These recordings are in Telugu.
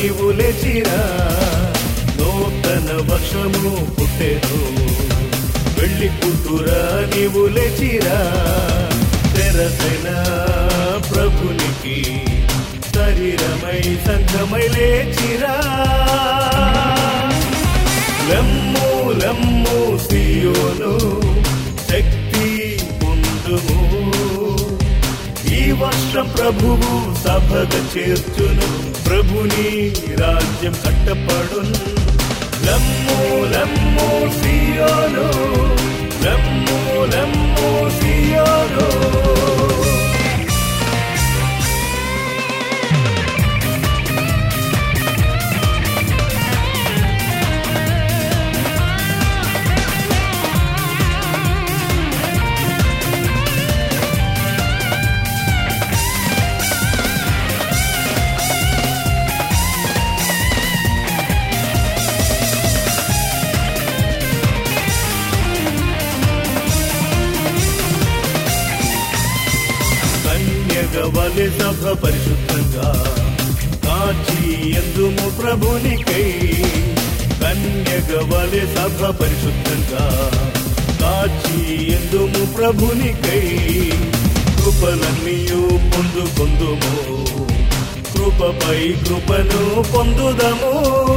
నీవు లేచిరా నూతన వర్షము పుట్టెను వెళ్ళి కూతురా నీవు లేచిరా తెరసైన ప్రభునికి శరీరమై సంఘమై లేచిరా లెమ్ము లెమ్ము సియోను శక్తి పొందుము ఈ వర్షం ప్రభువు సభగ చేర్చును ప్రభుని రాజ్యం కట్టపడును లెమ్ము లెమ్ము సియోను లెమ్ము లెమ్ము సియోను కన్యగవలె సభ పరిశుద్ధంగా కాచి ఎందుము ప్రభునికై కన్యగవలె సభ పరిశుద్ధంగా కాచి ఎందుము ప్రభునికై కృపలన్నీయు పొందుకొందుము కృపపై కృపను పొందుదము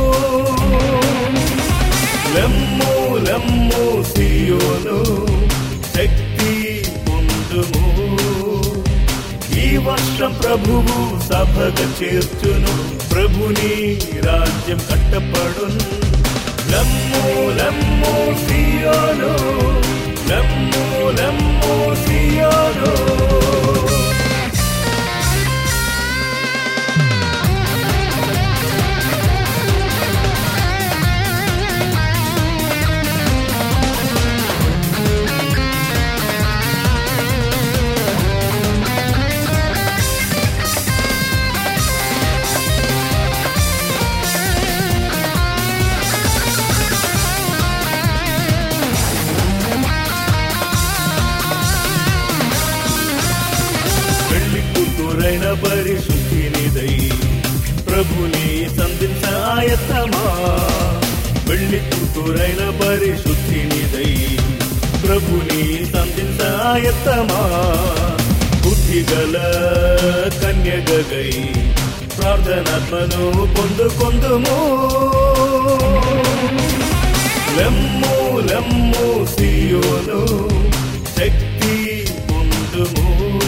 లెమ్ము లెమ్ము సియోను శక్తి పొందుము ఈ వర్షం ప్రభువు సభగ చేర్చును ప్రభుని రాజ్యం కట్టపడును లెమ్ము లెమ్ము సియోను లెమ్ము లెమ్ము సియోను పెళ్లి కూతురైన పరిశుద్ధినిదై ప్రభుని సంధించ ఆయత్తమా పెళ్లి కూతురైన పరిశుద్ధినిదై ప్రభుని సంధించ ఆయత్తమా బుద్ధి గల కన్యగై ప్రార్థనాత్మను పొందుకొందుము లెమ్ము లెమ్ము సియోను శక్తి పొందుము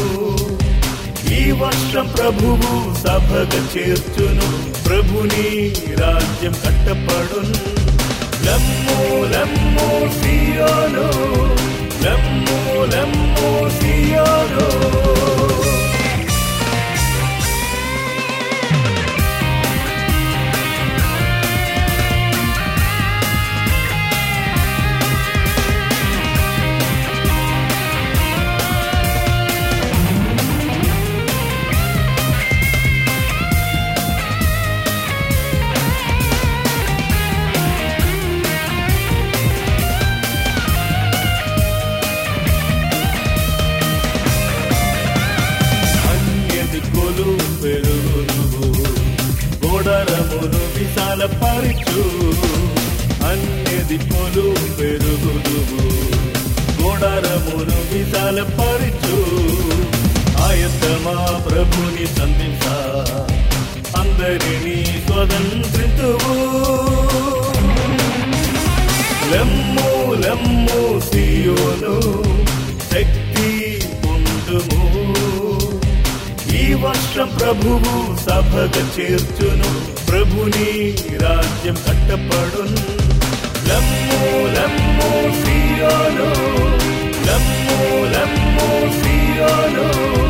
ఈ వర్షం ప్రభువు సభగ చేర్చును ప్రభుని రాజ్యం కట్టపడును లెమ్ము లెమ్ము సియోను లెమ్ము లెమ్ము సియోను అన్యదిక్కులు పెరుగును గోడరమును విశాల పరిచు అన్యదిక్కులు పెరుగును గోడరమును విశాల పరిచు ఆయత్తమా ప్రభుని సంధించ అందరినీ స్వతంత్రితువు లెమ్ము లెమ్ము సియోను శక్తి పొందుము ఈ వర్షం ప్రభువు సభగ చేర్చును ప్రభుని రాజ్యం కట్టపడును లెమ్ము లెమ్ము సియోను లెమ్ము లెమ్ము సియోను